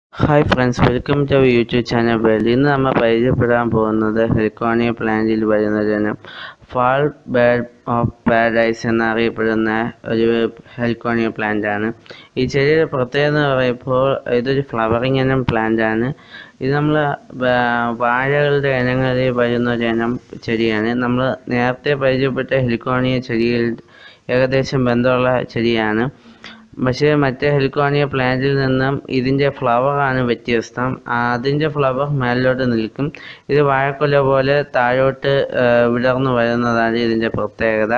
hi friends welcome to YouTube channel world ഇന്ന് നമ്മൾ പരിചയപ്പെടാൻ പോകുന്നത് ഹെലിക്കോണിയ പ്ലാന്റിൽ വരുന്നതിനും ഫാൾ ബേഡ് ഓഫ് പാരഡൈസ് എന്നറിയപ്പെടുന്ന ഒരു ഹെലിക്കോണിയ പ്ലാന്റ് ആണ് ഈ ചെടിയുടെ പ്രത്യേകത എന്ന് പറയുമ്പോൾ ഇതൊരു ഫ്ലവറിങ് ഇനം പ്ലാന്റ് ആണ് ഇത് നമ്മൾ വാഴകളുടെ ഇനങ്ങളിൽ വരുന്ന ഒരു ഇനം ചെടിയാണ് നമ്മൾ നേരത്തെ പരിചയപ്പെട്ട ഹെലിക്കോണിയ ചെടിയിൽ ഏകദേശം ബന്ധമുള്ള ചെടിയാണ് പക്ഷേ മറ്റേ ഹെലിക്കോണിയ പ്ലാന്റിൽ നിന്നും ഇതിൻ്റെ ഫ്ലവറാണ് വ്യത്യസ്തം അതിൻ്റെ ഫ്ലവർ മേലിലോട്ട് നിൽക്കും ഇത് വാഴക്കൊല പോലെ താഴോട്ട് ആ, വിടർന്നു വരുന്നതാണ് ഇതിൻ്റെ പ്രത്യേകത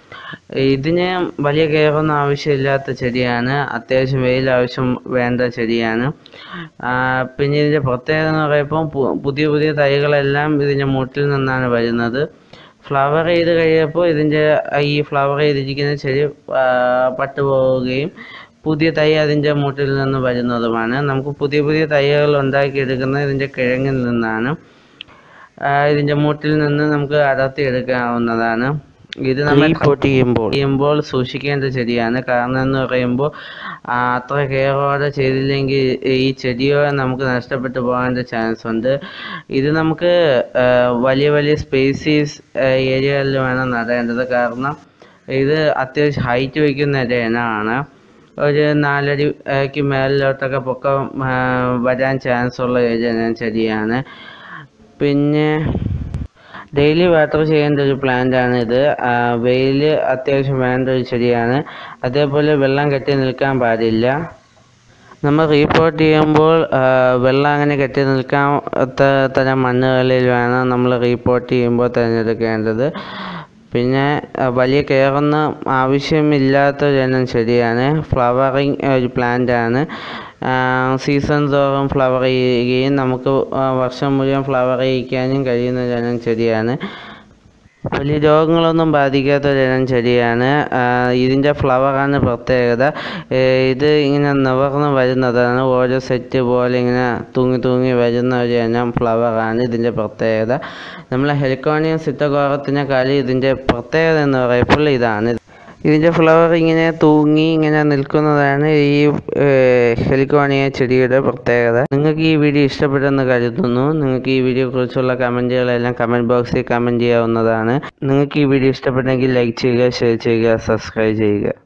ഇതിന് വലിയ കെയറൊന്നും ആവശ്യമില്ലാത്ത ചെടിയാണ് അത്യാവശ്യം വെയിൽ ആവശ്യം വേണ്ട ചെടിയാണ് ആ, പിന്നെ ഇതിൻ്റെ പ്രത്യേകത എന്ന് പറയുമ്പോൾ പു- പുതിയ പുതിയ തൈകളെല്ലാം ഇതിൻ്റെ മുട്ടിൽ നിന്നാണ് വരുന്നത് ഫ്ലവർ ചെയ്ത് കഴിയുമ്പോൾ ഇതിൻ്റെ ഈ ഫ്ലവർ ചെയ്തിരിക്കുന്ന ചെടി ആ, പട്ടുപോവുകയും പുതിയ തൈ അതിൻ്റെ മുട്ടിൽ നിന്ന് വരുന്നതുമാണ് നമുക്ക് പുതിയ പുതിയ തൈകൾ ഉണ്ടാക്കിയെടുക്കുന്നത് ഇതിൻ്റെ കിഴങ്ങിൽ നിന്നാണ് ആ, ഇതിൻ്റെ മുട്ടിൽ നിന്ന് നമുക്ക് അടർത്തിയെടുക്കാവുന്നതാണ് ഇത് നമ്മൾ റീപോർട്ട് ചെയ്യുമ്പോൾ ചെയ്യുമ്പോൾ സൂക്ഷിക്കേണ്ട ചെടിയാണ് കാരണം എന്ന് പറയുമ്പോൾ ആ, അത്ര കെയറോടെ ചെയ്തില്ലെങ്കിൽ ഈ ചെടിയോ നമുക്ക് നഷ്ടപ്പെട്ടു പോകാനുള്ള ചാൻസ് ഉണ്ട് ഇത് നമുക്ക് ആ, വലിയ വലിയ സ്പേസീസ് ഏരിയകളിൽ വേണം നടേണ്ടത് കാരണം ഇത് അത്യാവശ്യം ഹൈറ്റ് വയ്ക്കുന്ന ഒരു ഇനമാണ് ഒരു നാലടിക്ക് മേലിലോട്ടൊക്കെ പൊക്കം ആ, വരാൻ ചാൻസ് ഉള്ള ഒരു ഇനം ചെടിയാണ് പിന്നെ ഡെയിലി വാട്ടർ ചെയ്യേണ്ട ഒരു പ്ലാന്റ് ആണ് ഇത് വെയിൽ അത്യാവശ്യം വേണ്ട ഒരു ചെടിയാണ് അതേപോലെ വെള്ളം കെട്ടി നിൽക്കാൻ പാടില്ല നമ്മൾ റീപോർട്ട് ചെയ്യുമ്പോൾ ആ, വെള്ളം അങ്ങനെ കെട്ടി നിൽക്കാത്ത തരം മണ്ണുകളിൽ വേണം നമ്മൾ റീപോർട്ട് ചെയ്യുമ്പോൾ തിരഞ്ഞെടുക്കേണ്ടത് പിന്നെ ആ, വലിയ കെയറൊന്നും ആവശ്യമില്ലാത്ത ഒരു ഇനം ചെടിയാണ് ഫ്ലവറിങ് ഒരു പ്ലാന്റ് ആണ് സീസൺ തോറും ഫ്ലവർ ചെയ്യുകയും നമുക്ക് ആ, വർഷം മുഴുവൻ ഫ്ലവർ ചെയ്യിക്കാനും കഴിയുന്ന ഒരു ഇനം ചെടിയാണ് വലിയ രോഗങ്ങളൊന്നും ബാധിക്കാത്ത ഒരു ഇനം ചെടിയാണ് ആ, ഇതിൻ്റെ ഫ്ലവറാണ് പ്രത്യേകത ഏ, ഇത് ഇങ്ങനെ നിവർന്ന് വരുന്നതാണ് ഓരോ സെറ്റ് പോലെ ഇങ്ങനെ തൂങ്ങി തൂങ്ങി വരുന്ന ഒരു ഇനം ഫ്ലവറാണ് ഇതിൻ്റെ പ്രത്യേകത നമ്മൾ ഹെലിക്കോണിയം സിറ്റകോറത്തിനെക്കാളും ഇതിൻ്റെ പ്രത്യേകത എന്ന് പറയുമ്പോൾ ഇതാണ് ഇതിൻ്റെ ഫ്ലവർ ഇങ്ങനെ തൂങ്ങി ഇങ്ങനെ നിൽക്കുന്നതാണ് ഈ ഹെലിക്കോണിയ ചെടിയുടെ പ്രത്യേകത നിങ്ങൾക്ക് ഈ വീഡിയോ ഇഷ്ടപ്പെട്ടെന്ന് കരുതുന്നു നിങ്ങൾക്ക് ഈ വീഡിയോ കുറിച്ചുള്ള കമൻറ്റുകളെല്ലാം കമൻറ്റ് ബോക്സിൽ കമൻറ്റ് ചെയ്യാവുന്നതാണ് നിങ്ങൾക്ക് ഈ വീഡിയോ ഇഷ്ടപ്പെട്ടെങ്കിൽ ലൈക്ക് ചെയ്യുക ഷെയർ ചെയ്യുക സബ്സ്ക്രൈബ് ചെയ്യുക